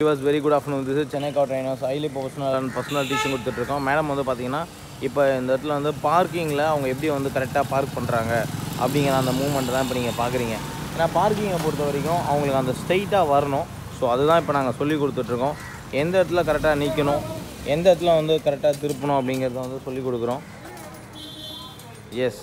was very good afternoon this Chennai car trainers highly professional and personal teaching கொடுத்துட்ருக்கோம் madam வந்து பார்த்தீங்கன்னா இப்போ இந்த இடத்துல வந்து பார்க்கிங்கில் அவங்க எப்படி வந்து கரெக்டாக பார்க் பண்ணுறாங்க அப்படிங்கிற அந்த மூமெண்ட் தான் இப்போ நீங்கள் பார்க்குறீங்க ஏன்னா பார்க்கிங்கை பொறுத்த வரைக்கும் அவங்களுக்கு அந்த ஸ்ட்ரைட்டாக வரணும் ஸோ அதுதான் இப்போ நாங்கள் சொல்லி கொடுத்துட்ருக்கோம் எந்த இடத்துல கரெக்டாக நிற்கணும் எந்த இடத்துல வந்து கரெக்டாக திருப்பணும் அப்படிங்கிறத வந்து சொல்லி கொடுக்குறோம் எஸ்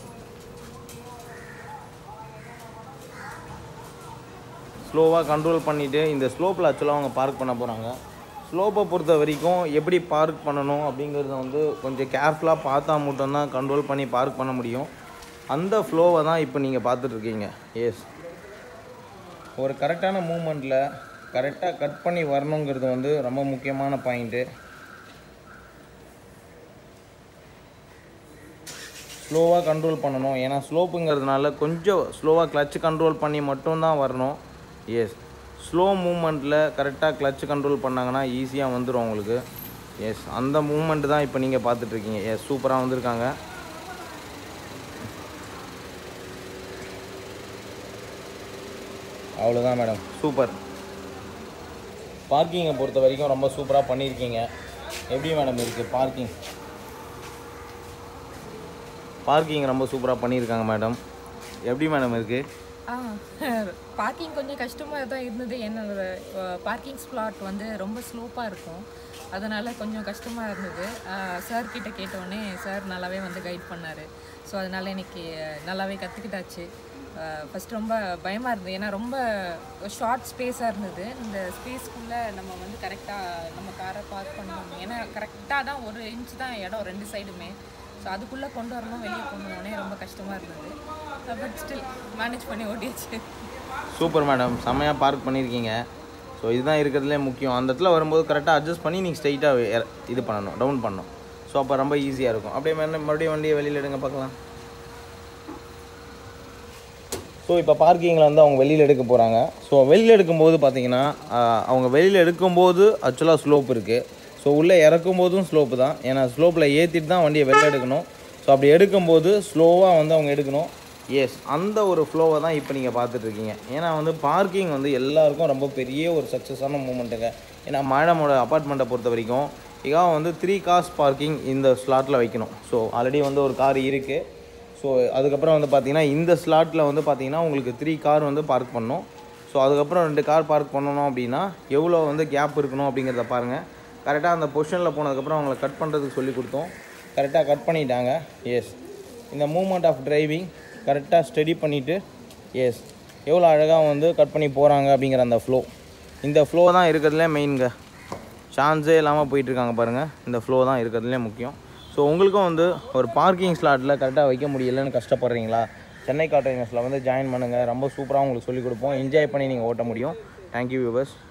ஸ்லோவாக கண்ட்ரோல் பண்ணிவிட்டு இந்த ஸ்லோப்பில் ஆக்சுவலாக அவங்க பார்க் பண்ண போகிறாங்க ஸ்லோப்பை பொறுத்த வரைக்கும் எப்படி பார்க் பண்ணணும் அப்படிங்கிறத வந்து கொஞ்சம் கேர்ஃபுல்லாக பார்த்தா மட்டும்தான் கண்ட்ரோல் பண்ணி பார்க் பண்ண முடியும் அந்த ஃப்ளோவை தான் இப்போ நீங்கள் பார்த்துட்ருக்கீங்க எஸ் ஒரு கரெக்டான மூமெண்ட்டில் கரெக்டாக கட் பண்ணி வரணுங்கிறது வந்து ரொம்ப முக்கியமான பாயிண்ட்டு ஸ்லோவாக கண்ட்ரோல் பண்ணணும் ஏன்னா ஸ்லோப்புங்கிறதுனால கொஞ்சம் ஸ்லோவாக கிளச் கண்ட்ரோல் பண்ணி மட்டும்தான் வரணும் எஸ் ஸ்லோ மூமெண்ட்டில் கரெக்டாக கிளச் கண்ட்ரோல் பண்ணாங்கன்னா ஈஸியாக வந்துடும் உங்களுக்கு எஸ் அந்த மூமெண்ட் தான் இப்போ நீங்கள் பார்த்துட்ருக்கீங்க எஸ் சூப்பராக வந்திருக்காங்க அவ்வளோதான் மேடம் சூப்பர் பார்க்கிங்கை பொறுத்த வரைக்கும் ரொம்ப சூப்பராக பண்ணியிருக்கீங்க எப்படி மேடம் இருக்குது பார்க்கிங் பார்க்கிங் ரொம்ப சூப்பராக பண்ணியிருக்காங்க மேடம் எப்படி மேடம் இருக்குது ஆ பார்க்கிங் கொஞ்சம் கஷ்டமாக தான் இருந்தது என்னோட பார்க்கிங் ஸ்லாட் வந்து ரொம்ப ஸ்லோப்பாக இருக்கும் அதனால் கொஞ்சம் கஷ்டமாக இருந்தது சார் கிட்ட கேட்டோடனே சார் நல்லாவே வந்து கைட் பண்ணார் ஸோ அதனால் இன்னைக்கு நல்லாவே கற்றுக்கிட்டாச்சு ஃபஸ்ட் ரொம்ப பயமாக இருந்தது ஏன்னா ரொம்ப ஷார்ட் ஸ்பேஸாக இருந்தது இந்த ஸ்பேஸ்க்குள்ளே நம்ம வந்து கரெக்டாக நம்ம காரை பார்க் பண்ணணும் ஏன்னா கரெக்டாக தான் ஒரு இன்ச் தான் இடம் ரெண்டு சைடுமே ஸோ அதுக்குள்ளே கொண்டு வரணும் வெளியே கொண்டு வரணும்னே ரொம்ப கஷ்டமாக இருந்தது பட் ஸ்டில் மேனேஜ் பண்ணி ஓட்டியாச்சு சூப்பர் மேடம் செம்மையாக பார்க் பண்ணியிருக்கீங்க ஸோ இதுதான் இருக்கிறதுலே முக்கியம் அந்த இடத்துல வரும்போது கரெக்டாக அட்ஜஸ்ட் பண்ணி நீங்கள் ஸ்ட்ரைட்டாக இது பண்ணணும் டவுன் பண்ணணும் ஸோ அப்போ ரொம்ப ஈஸியாக இருக்கும் அப்படியே மறுபடியும் மறுபடியும் வண்டியை வெளியில் எடுங்க பார்க்கலாம் ஸோ இப்போ பார்க்கிங்கில் வந்து அவங்க வெளியில் எடுக்க போகிறாங்க ஸோ வெளியில் எடுக்கும்போது பார்த்தீங்கன்னா ஆஹ், அவங்க வெளியில் எடுக்கும்போது ஆக்சுவலாக ஸ்லோப் இருக்குது ஸோ உள்ளே இறக்கும் போதும் ஸ்லோப்பு தான் ஏன்னா ஸ்லோப்பில் ஏற்றிட்டு தான் வண்டியை வெளில எடுக்கணும் ஸோ அப்படி எடுக்கும்போது ஸ்லோவாக வந்து அவங்க எடுக்கணும் எஸ் அந்த ஒரு ஃப்ளோவை தான் இப்போ நீங்கள் பார்த்துட்ருக்கீங்க ஏன்னா வந்து பார்க்கிங் வந்து எல்லாருக்கும் ரொம்ப பெரிய ஒரு சக்ஸஸான மூமெண்ட்டுங்க ஏன்னா மேடமோட அப்பார்ட்மெண்ட்டை பொறுத்த வரைக்கும் இகா வந்து த்ரீ கார்ஸ் பார்க்கிங் இந்த ஸ்லாட்டில் வைக்கணும் ஸோ ஆல்ரெடி வந்து ஒரு கார் இருக்குது ஸோ அதுக்கப்புறம் வந்து பார்த்தீங்கன்னா இந்த ஸ்லாட்டில் வந்து பார்த்தீங்கன்னா உங்களுக்கு த்ரீ கார் வந்து பார்க் பண்ணணும் ஸோ அதுக்கப்புறம் ரெண்டு கார் பார்க் பண்ணணும் அப்படின்னா எவ்வளோ வந்து கேப் இருக்கணும் அப்படிங்கிறத பாருங்கள் கரெக்டாக அந்த பொசிஷனில் போனதுக்கப்புறம் அவங்கள கட் பண்ணுறதுக்கு சொல்லி கொடுத்தோம் கரெக்டாக கட் பண்ணிட்டாங்க எஸ் இந்த மூமெண்ட் ஆஃப் டிரைவிங் கரெக்டாக ஸ்டடி பண்ணிவிட்டு எஸ் எவ்வளோ அழகாக வந்து கட் பண்ணி போகிறாங்க அப்படிங்கிற அந்த ஃப்ளோ இந்த ஃப்ளோ தான் இருக்கிறதுலே மெயின்ங்க சான்ஸே இல்லாமல் போயிட்டுருக்காங்க பாருங்கள் இந்த ஃப்ளோ தான் இருக்கிறதுலே முக்கியம் ஸோ உங்களுக்கும் வந்து ஒரு பார்க்கிங் ஸ்லாட்டில் கரெக்டாக வைக்க முடியலன்னு கஷ்டப்படுறீங்களா சென்னை கார் ட்ரைனர்ஸில் வந்து ஜாயின் பண்ணுங்கள் ரொம்ப சூப்பராக உங்களுக்கு சொல்லிக் கொடுப்போம் என்ஜாய் பண்ணி நீங்கள் ஓட்ட முடியும் தேங்க்யூ வியூவர்ஸ்